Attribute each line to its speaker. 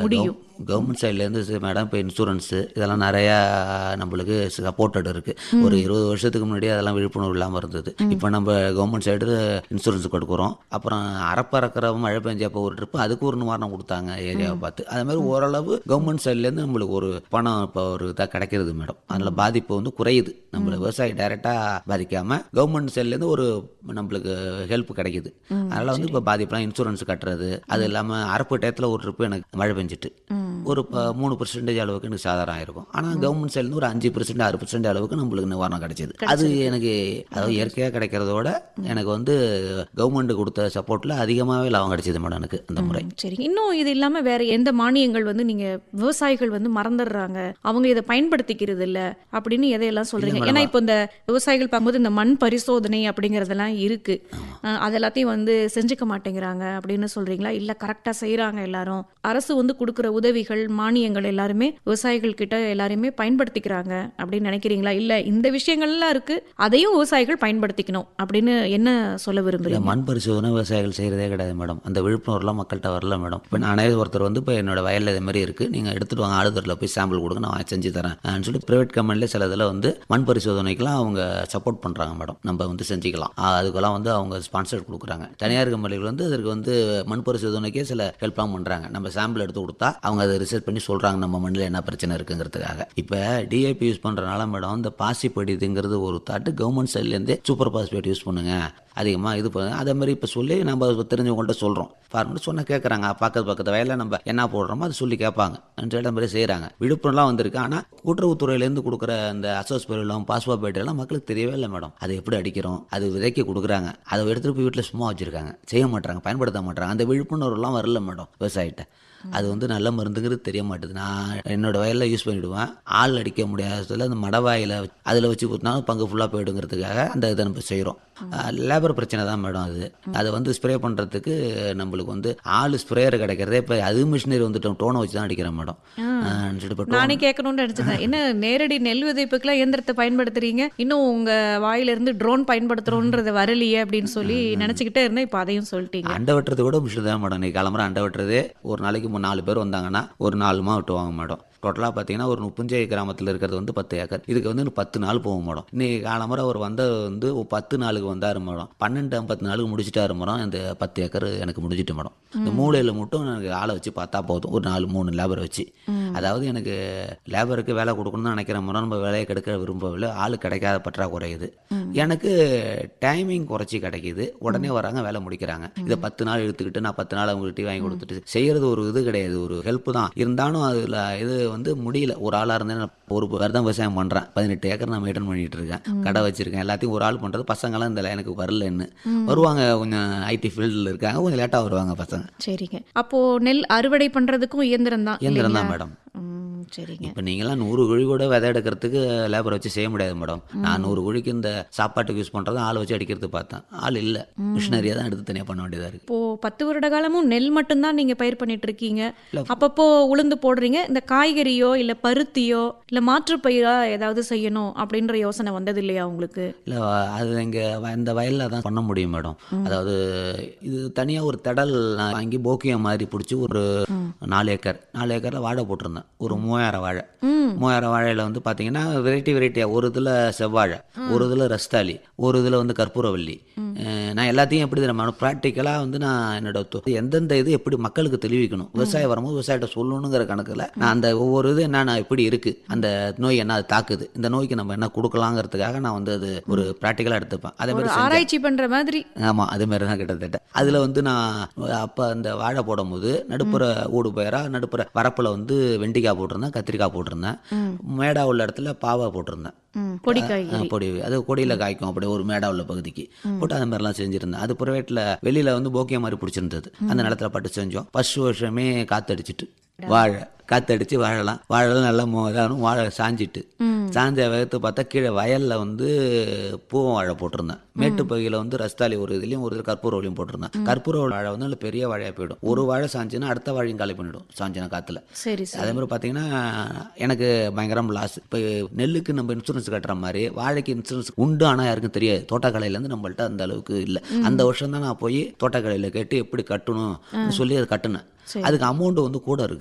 Speaker 1: முடியும்
Speaker 2: கவர்மெண்ட் சைட்லேருந்து மேடம் இப்போ இன்சூரன்ஸு இதெல்லாம் நிறையா நம்மளுக்கு சப்போர்ட்டட் இருக்குது ஒரு இருபது வருஷத்துக்கு முன்னாடி அதெல்லாம் விழிப்புணர்வு இல்லாமல் இருந்தது இப்போ நம்ம கவர்மெண்ட் சைடு இன்சூரன்ஸ் கொடுக்குறோம் அப்புறம் அறப்பறக்கிற மழை பெஞ்சப்போ ஒரு ட்ரிப்பு அதுக்கு ஒரு நிவாரணம் கொடுத்தாங்க ஏரியாவை பார்த்து அது மாதிரி ஓரளவு கவர்மெண்ட் சைட்லேருந்து நம்மளுக்கு ஒரு பணம் இப்போ ஒரு இதாக கிடைக்கிறது மேடம் அதில் பாதிப்பு வந்து குறையுது நம்மள விவசாயி டைரெக்டாக பாதிக்காமல் கவர்மெண்ட் சைட்லேருந்து ஒரு நம்மளுக்கு ஹெல்ப் கிடைக்குது அதனால் வந்து இப்போ பாதிப்புலாம் இன்சூரன்ஸ் கட்டுறது அது இல்லாமல் அரப்பு டயத்தில் ஒரு ட்ரிப்பு எனக்கு மழை பெஞ்சிட்டு ஒரு ப- மூணு பர்சன்டேஜ் அளவுக்கு எனக்கு சாதாரணம் ஆயிருக்கும் ஆனால் கவர்மெண்ட் சைட்லேருந்து ஒரு அஞ்சு பர்சன்ட் ஆறு பர்சன்ட் அளவுக்கு நம்மளுக்கு நிவாரணம் கிடைச்சது அது எனக்கு அதாவது இயற்கையாக கிடைக்கிறதோட எனக்கு வந்து கவர்மெண்ட் கொடுத்த சப்போர்ட்டில் அதிகமாகவே லாபம் கிடைச்சது மேடம் எனக்கு அந்த முறை
Speaker 1: சரி இன்னும் இது இல்லாம வேற எந்த மானியங்கள் வந்து நீங்க விவசாயிகள் வந்து மறந்துடுறாங்க அவங்க இதை பயன்படுத்திக்கிறது இல்ல அப்படின்னு எதையெல்லாம் சொல்றீங்க ஏன்னா இப்போ இந்த விவசாயிகள் பார்க்கும்போது இந்த மண் பரிசோதனை அப்படிங்கறதெல்லாம் இருக்கு அஹ் அது எல்லாத்தையும் வந்து செஞ்சுக்க மாட்டேங்கிறாங்க அப்படின்னு சொல்றீங்களா இல்ல கரெக்டா செய்றாங்க எல்லாரும் அரசு வந்து கொடுக்குற உதவிகள் மானியங்கள் எல்லாருமே விவசாயிகள் கிட்ட எல்லாருமே பயன்படுத்திக்கிறாங்க அப்படின்னு நினைக்கிறீங்களா இல்ல இந்த விஷயங்கள்லாம் இருக்கு அதையும் விவசாயிகள் பயன்படுத்திக்கணும் அப்படின்னு என்ன சொல்ல
Speaker 2: இல்லை
Speaker 1: விரும்புறீங்க
Speaker 2: மண் பரிசோதனை விவசாயிகள் செய்கிறதே கிடையாது மேடம் அந்த விழிப்புணர்வுலாம் மக்கள்கிட்ட வரல மேடம் இப்போ நானே ஒருத்தர் வந்து இப்போ என்னோட வயலில் இது மாதிரி இருக்குது நீங்கள் எடுத்துகிட்டு வாங்க ஆளுதரில் போய் சாம்பிள் கொடுங்க நான் செஞ்சு தரேன் அப்படின்னு சொல்லி ப்ரைவேட் கம்பெனிலே சில இதில் வந்து மண் பரிசோதனைக்கெலாம் அவங்க சப்போர்ட் பண்ணுறாங்க மேடம் நம்ம வந்து செஞ்சுக்கலாம் ஆ, அதுக்கெல்லாம் வந்து அவங்க ஸ்பான்சர் கொடுக்குறாங்க தனியார் கம்பெனிகள் வந்து அதற்கு வந்து மண் பரிசோதனைக்கே சில ஹெல்ப்லாம் பண்ணுறாங்க நம்ம சாம்பிள் எடுத்து கொடுத்தா அவங்க அதை ரிசர்ச் பண்ணி சொல்கிறாங்க நம்ம மண்ணில் என்ன பிரச்சனை இருக்குங்கிறதுக்காக இப்போ டிஏபி யூஸ் பண்ணுறனால மேடம் இந்த பாசி படிதுங்கிறது ஒரு தாட்டு கவர்மெண்ட் சைட்லேருந்தே சூப்பர் பாஸ்பேட் யூஸ் பண்ணுங்க அதிகமாக இது பண்ணு அதே மாதிரி இப்போ சொல்லி நம்ம தெரிஞ்சவங்கள்ட்ட சொல்கிறோம் ஃபார்மர் சொன்னால் கேட்குறாங்க பக்கத்து பக்கத்து வயலில் நம்ம என்ன போடுறோமோ அதை சொல்லி கேட்பாங்க அந்த மாதிரி செய்கிறாங்க விழுப்புரம்லாம் வந்திருக்கு ஆனால் கூட்டுறவுத்துறையிலேருந்து கொடுக்குற அந்த அசோஸ் பெருலாம் பாஸ்போபேட் எல்லாம் மக்களுக்கு தெரியவே இல்லை மேடம் அது எப்படி அடிக்கிறோம் அது விதைக்க கொடுக்குறாங்க அதை எடுத்துகிட்டு போய் வீட்டில் சும்மா வச்சுருக்காங்க செய்ய மாட்டாங்க பயன்படுத்த மாட்டாங்க அந்த விழிப்புணர்வுலாம் வரல மேடம் விவசாயிட்ட அது வந்து நல்ல மருந்துங்கிறது தெரிய மாட்டேது நான் என்னோட வயலில் யூஸ் பண்ணிவிடுவேன் ஆள் அடிக்க முடியாததில் அந்த மடவாயில் அதில் வச்சு கொடுத்தாலும் பங்கு ஃபுல்லாக போயிடுங்கிறதுக்காக அந்த இதை நம்ம செய்கிறோம் லேபர் பிரச்சனை தான் மேடம் அது அதை வந்து ஸ்ப்ரே பண்ணுறதுக்கு நம்மளுக்கு வந்து ஆள் ஸ்ப்ரேயர் கிடைக்கிறதே இப்போ அது மிஷினரி வந்துட்டோம் டோனை வச்சு தான் அடிக்கிறேன் மேடம் சொல்லிட்டு இப்போ
Speaker 1: நானே கேட்கணும்னு நினைச்சேன் என்ன நேரடி நெல் விதைப்புக்கெல்லாம் இயந்திரத்தை பயன்படுத்துறீங்க இன்னும் உங்க வாயில இருந்து ட்ரோன் பயன்படுத்துறோன்றது வரலையே அப்படின்னு சொல்லி நினைச்சுக்கிட்டே இருந்தேன் இப்போ அதையும் சொல்லிட்டீங்க
Speaker 2: அண்டை வெட்டுறது கூட மிஷின் தான் மேடம் நீ கிளம்புற அண்டை வெட்டுறதே ஒரு நாளைக்கு மூணு நாலு பேர் வந்தாங்கன்னா ஒரு நாலு மா வெட்டுவாங்க மேடம் டோட்டலாக பார்த்தீங்கன்னா ஒரு முப்பஞ்சை கிராமத்தில் இருக்கிறது வந்து பத்து ஏக்கர் இதுக்கு வந்து இன்னும் பத்து நாள் போகும் மேடம் இன்னைக்கு காலமுறை அவர் வந்த வந்து ஒரு பத்து நாளுக்கு வந்தார் மேடம் பன்னெண்டு ஐம்பத்து நாளுக்கு முடிச்சிட்டாரு மேடம் இந்த பத்து ஏக்கர் எனக்கு முடிஞ்சிட்டு மேடம் இந்த மூலையில் மட்டும் எனக்கு ஆளை வச்சு பார்த்தா போதும் ஒரு நாலு மூணு லேபர் வச்சு அதாவது எனக்கு லேபருக்கு வேலை கொடுக்கணும்னு நினைக்கிற மேடம் நம்ம வேலையை கெடுக்க விரும்பவில்லை ஆள் கிடைக்காத பற்றாக்குறை இது எனக்கு டைமிங் குறைச்சி கிடைக்குது உடனே வராங்க வேலை முடிக்கிறாங்க இதை பத்து நாள் எடுத்துக்கிட்டு நான் பத்து நாள் அவங்களுக்கு டீ வாங்கி கொடுத்துட்டு செய்யறது ஒரு இது கிடையாது ஒரு ஹெல்ப் தான் இருந்தாலும் அதில் இது வந்து முடியல ஒரு ஆளாக இருந்தேன் நான் ஒரு வருடம் விவசாயம் பண்ணுறேன் பதினெட்டு ஏக்கர் நான் மெயின்டைன் பண்ணிட்டு இருக்கேன் கடை வச்சிருக்கேன் எல்லாத்தையும் ஒரு ஆள் பண்ணுறது பசங்களாம் இந்த எனக்கு வரலன்னு வருவாங்க கொஞ்சம் ஐடி ஃபீல்டில் இருக்காங்க கொஞ்சம் லேட்டாக வருவாங்க பசங்க
Speaker 1: சரிங்க அப்போ நெல் அறுவடை பண்றதுக்கும் இயந்திரம் தான்
Speaker 2: இயந்திரம் தான்
Speaker 1: இல்லைங்களா?
Speaker 2: மேடம்
Speaker 1: ம், சரிங்க
Speaker 2: இப்போ நீங்களாம் நூறு குழி கூட விதை எடுக்கிறதுக்கு லேபர் வச்சு செய்ய முடியாது மேடம் நான் நூறு குழிக்கு இந்த சாப்பாட்டுக்கு யூஸ் பண்ணுறது ஆள் வச்சு அடிக்கிறது பார்த்தேன் ஆள் இல்லை மிஷினரியாக தான் எடுத்து தனியாக பண்ண வேண்டியதாக இருக்குது
Speaker 1: இப்போ பத்து வருட காலமும் நெல் மட்டும்தான் நீங்க பயிர் பண்ணிட்டு இருக்கீங்க அப்பப்போ உளுந்து போடுறீங்க இந்த காய்கறியோ இல்ல பருத்தியோ இல்ல மாற்று பயிரா ஏதாவது செய்யணும் அப்படின்ற யோசனை வந்தது இல்லையா உங்களுக்கு
Speaker 2: இல்லை அது இங்கே இந்த வயலில் தான் பண்ண முடியும் மேடம் அதாவது இது தனியாக ஒரு திடல் நான் வாங்கி போக்கியம் மாதிரி பிடிச்சி ஒரு நாலு ஏக்கர் நாலு ஏக்கரில் வாழை போட்டிருந்தேன் ஒரு மூவாயிரம் வாழை மூவாயிரம் வாழையில் வந்து பார்த்தீங்கன்னா வெரைட்டி வெரைட்டியாக ஒரு இதில் செவ்வாழை ஒரு இதில் ரஸ்தாளி ஒரு இதில் வந்து கற்பூரவல்லி அஹ் நான் எல்லாத்தையும் எப்படி நம்ம ப்ராக்டிக்கலாக வந்து நான் என்னோட தொ- எந்தெந்த இது எப்படி மக்களுக்கு தெளிவிக்கணும் விவசாயம் வரும்போது விவசாயிட்ட சொல்லணுங்கிற கணக்கில் நான் அந்த ஒவ்வொரு இது என்னென்ன எப்படி இருக்குது அந்த நோய் என்ன அது தாக்குது இந்த நோய்க்கு நம்ம என்ன கொடுக்கலாங்கிறதுக்காக நான் வந்து அது ஒரு ப்ராக்டிக்கலாக எடுத்துப்பேன் அதே
Speaker 1: ஒரு
Speaker 2: மாதிரி செஞ்சேன்.
Speaker 1: ஆராய்ச்சி பண்ற மாதிரி
Speaker 2: ஆமாம் அது மாதிரி தான் கிட்டத்தட்ட அதில் வந்து நான் அப்போ அந்த வாழை போடும்போது நடுப்புற ஊடு பயிரா நடுப்புற வரப்பில் வந்து வெண்டிக்காய் போட்டிருந்தேன் கத்திரிக்காய் போட்டிருந்தேன் மேடா உள்ள இடத்துல பாவா போட்டிருந்தேன்
Speaker 1: ம், பொடி காய்கறி
Speaker 2: ஆ, பொடி அது கொடியில் காய்க்கும் அப்படியே ஒரு மேடா உள்ள பகுதிக்கு போட்டு அந்த மாதிரிலாம் செஞ்சுருந்தேன் அது ப்ரைவேட்டில் வெளியில் வந்து போக்கியம் மாதிரி பிடிச்சிருந்தது அந்த நிலத்துல பட்டு செஞ்சோம் ஃபர்ஸ்ட் வருஷமே காத்தடிச்சிட்டு வாழை காத்தடிச்சு வாழலாம் வாழலாம் நல்லா மோ இதாகணும் வாழை சாஞ்சிட்டு சாஞ்ச வேகத்தை பார்த்தா கீழே வயலில் வந்து பூவம் வாழை போட்டிருந்தேன் மேட்டு பகுதியில் வந்து ரஸ்தாலி ஒரு இதுலையும் ஒரு இது கற்பூரவழியும் போட்டிருந்தேன் கற்பூர வாழை வந்து நல்ல பெரிய வாழையாக போயிடும் ஒரு வாழை சாஞ்சுன்னா அடுத்த வாழையும் காலி பண்ணிடும் சாஞ்சின காற்றுல
Speaker 1: சரி சரி
Speaker 2: அதே மாதிரி பார்த்தீங்கன்னா எனக்கு பயங்கரம் லாஸ் இப்போ நெல்லுக்கு நம்ம இன்சூரன்ஸ் கட்டுற மாதிரி வாழைக்கு இன்சூரன்ஸ் உண்டு ஆனால் யாருக்கும் தெரியாது தோட்டக்கலையிலேருந்து நம்மள்ட்ட அந்த அளவுக்கு இல்லை அந்த வருஷம் தான் நான் போய் தோட்டக்கலையில் கேட்டு எப்படி கட்டணும் சொல்லி அதை கட்டினேன் அதுக்கு அமௌண்ட் வந்து கூட இருக்கு